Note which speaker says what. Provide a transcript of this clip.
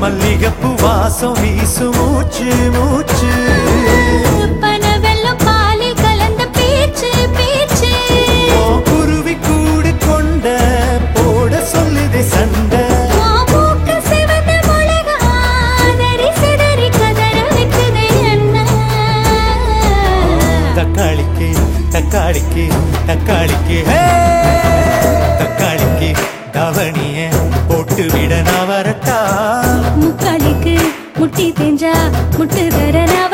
Speaker 1: மல்லிகைப்பூ வாசம் வீசு மூச்சு மூச்சு
Speaker 2: பனவெல்லம் பாலில் கலந்த பேச்சு பேச்சு
Speaker 1: ஓ குருவி கூடு கொண்ட போட சொல்லுதே சண்டை
Speaker 2: மூக்கு சிவந்த மிளகா, அதறி சிதறி கதற வைக்குதே என்ன?
Speaker 1: தக்காளிக்கு தக்காளிக்கு தக்காளிக்கு ஹே! தக்காளிக்கு தவணிய போட்டு விட நான் வரட்டா
Speaker 2: முக்காலிக்கு முட்டி தேஞ்சா முட்டு தர நவ